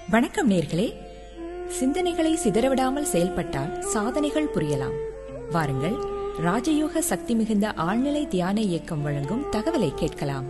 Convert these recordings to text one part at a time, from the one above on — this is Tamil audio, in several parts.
வணக்கம் நேர்களே சிந்தனைகளை சிதறவிடாமல் செயல்பட்டால் சாதனைகள் புரியலாம் வாருங்கள் ராஜயோக சக்தி மிகுந்த ஆழ்நிலை தியான இயக்கம் வழங்கும் தகவலை கேட்கலாம்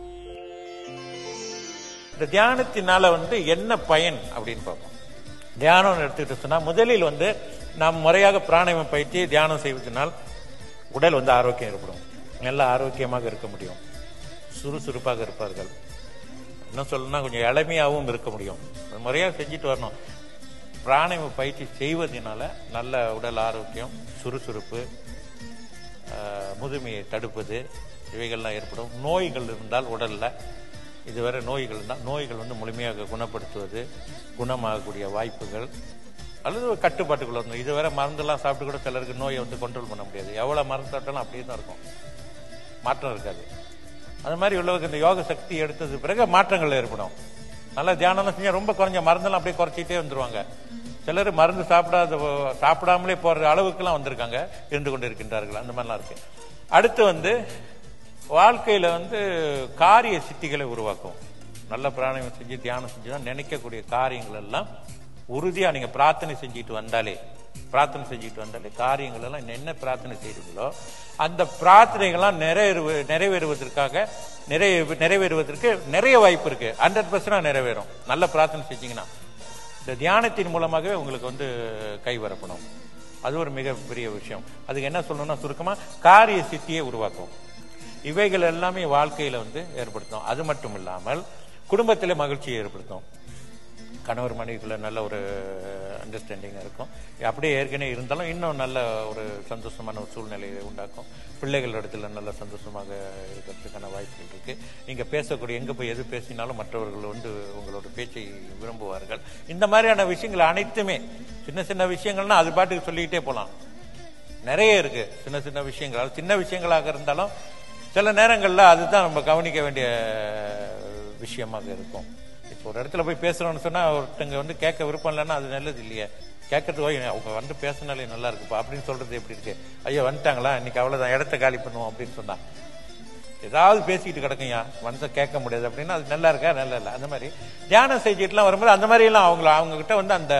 இந்த தியானத்தினால வந்து என்ன பயன் அப்படின்னு பார்ப்போம் தியானம் எடுத்துக்கிட்டு சொன்னா முதலில் வந்து நாம் முறையாக பிராணாயாமம் பயிற்சி தியானம் செய்வதனால் உடல் வந்து ஆரோக்கியம் ஏற்படும் நல்ல ஆரோக்கியமாக இருக்க முடியும் சுறுசுறுப்பாக இருப்பார்கள் இன்னும் சொல்லணும்னா கொஞ்சம் இளமையாகவும் இருக்க முடியும் அது முறையாக செஞ்சுட்டு வரணும் பிராணாயாம பயிற்சி செய்வதனால நல்ல உடல் ஆரோக்கியம் சுறுசுறுப்பு ஆஹ், முதுமையை தடுப்பது இவைகள்லாம் ஏற்படும் நோய்கள் இருந்தால் உடல்ல இதுவரை நோய்கள் இருந்தால் நோய்கள் வந்து முழுமையாக குணப்படுத்துவது குணமாகக்கூடிய வாய்ப்புகள் அல்லது ஒரு கட்டுப்பாட்டுக்குள்ள வரணும் இதுவரை மருந்தெல்லாம் சாப்பிட்டு கூட சிலருக்கு நோயை வந்து கண்ட்ரோல் பண்ண முடியாது எவ்வளவு மருந்து சாப்பிட்டாலும் அப்படியே தான் இருக்கும் மாற்றம் இருக்காது அது மாதிரி உள்ளவங்க இந்த யோக சக்தி எடுத்தது பிறகு மாற்றங்கள் ஏற்படும் நல்லா தியானம்லாம் செஞ்சா ரொம்ப குறைஞ்ச மருந்தெல்லாம் அப்படியே குறைச்சிட்டே வந்துருவாங்க சிலர் மருந்து சாப்பிடாத சாப்பிடாமலே போற அளவுக்குலாம் வந்திருக்காங்க இருந்து கொண்டு இருக்கின்றார்கள் அந்த மாதிரிலாம் இருக்கு அடுத்து வந்து வாழ்க்கையில வந்து காரிய சித்திகளை உருவாக்கும் நல்ல பிராணாயம் செஞ்சு தியானம் செஞ்சு தான் நினைக்கக்கூடிய காரியங்கள் எல்லாம் உறுதியா நீங்க பிரார்த்தனை செஞ்சுட்டு வந்தாலே பிரார்த்தனை செஞ்சுட்டு வந்தாலே காரியங்கள் எல்லாம் என்ன பிரார்த்தனை செய்றீங்களோ அந்த பிரார்த்தனைகள்லாம் நிறைவேறு நிறைவேறுவதற்காக நிறைவே நிறைவேறுவதற்கு நிறைய வாய்ப்பு இருக்கு ஹண்ட்ரட் பர்சன்ட் நிறைவேறும் நல்ல பிரார்த்தனை செஞ்சீங்கன்னா இந்த தியானத்தின் மூலமாகவே உங்களுக்கு வந்து கை வரப்படும் அது ஒரு மிகப்பெரிய விஷயம் அதுக்கு என்ன சொல்லணும்னா சுருக்கமா காரிய சித்தியை உருவாக்கும் இவைகள் எல்லாமே வாழ்க்கையில வந்து ஏற்படுத்தும் அது மட்டும் இல்லாமல் குடும்பத்திலே மகிழ்ச்சியை ஏற்படுத்தும் கணவர் மனைவிக்குள்ள நல்ல ஒரு அண்டர்ஸ்டாண்டிங் இருக்கும் அப்படியே ஏற்கனவே இருந்தாலும் இன்னும் நல்ல ஒரு சந்தோஷமான ஒரு சூழ்நிலையை உண்டாக்கும் பிள்ளைகள் இடத்துல நல்ல சந்தோஷமாக இருக்கிறதுக்கான வாய்ப்புகள் இருக்கு நீங்க பேசக்கூடிய எங்க போய் எது பேசினாலும் மற்றவர்கள் வந்து உங்களோட பேச்சை விரும்புவார்கள் இந்த மாதிரியான விஷயங்கள் அனைத்துமே சின்ன சின்ன விஷயங்கள்னா அது பாட்டுக்கு சொல்லிக்கிட்டே போலாம் நிறைய இருக்கு சின்ன சின்ன விஷயங்கள் அது சின்ன விஷயங்களாக இருந்தாலும் சில நேரங்கள்ல அதுதான் நம்ம கவனிக்க வேண்டிய விஷயமாக இருக்கும் இப்போ ஒரு இடத்துல போய் பேசுறோம்னு சொன்னா ஒருத்தங்க வந்து கேட்க விருப்பம் இல்லைன்னா அது நல்லது இல்லையே கேட்கறது ஓய் அவங்க வந்து பேசினாலே நல்லா இருக்குப்பா அப்படின்னு சொல்றது எப்படி இருக்கு ஐயோ வந்துட்டாங்களா இன்னைக்கு அவ்வளவுதான் இடத்த காலி பண்ணுவோம் அப்படின்னு சொன்னா ஏதாவது பேசிக்கிட்டு கிடக்குங்க மனசை கேட்க முடியாது அப்படின்னா அது நல்லா இருக்கா நல்லா இல்லை அந்த மாதிரி தியானம் செஞ்சுட்டுலாம் வரும்போது அந்த மாதிரி எல்லாம் அவங்கள அவங்க கிட்ட வந்து அந்த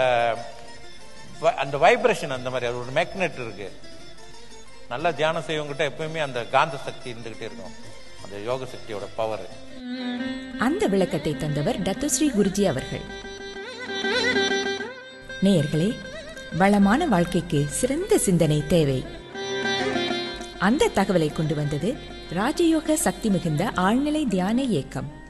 வ- அந்த வைப்ரேஷன் அந்த மாதிரி அது ஒரு மேக்னெட் இருக்கு நல்லா தியானம் செய்வங்கிட்ட எப்பவுமே அந்த காந்த சக்தி இருந்துகிட்டே இருக்கும் அந்த யோக சக்தியோட பவர் அந்த விளக்கத்தை தந்தவர் டத்துஸ்ரீ குருஜி அவர்கள் நேயர்களே வளமான வாழ்க்கைக்கு சிறந்த சிந்தனை தேவை அந்த தகவலை கொண்டு வந்தது ராஜயோக சக்தி மிகுந்த ஆழ்நிலை தியான இயக்கம்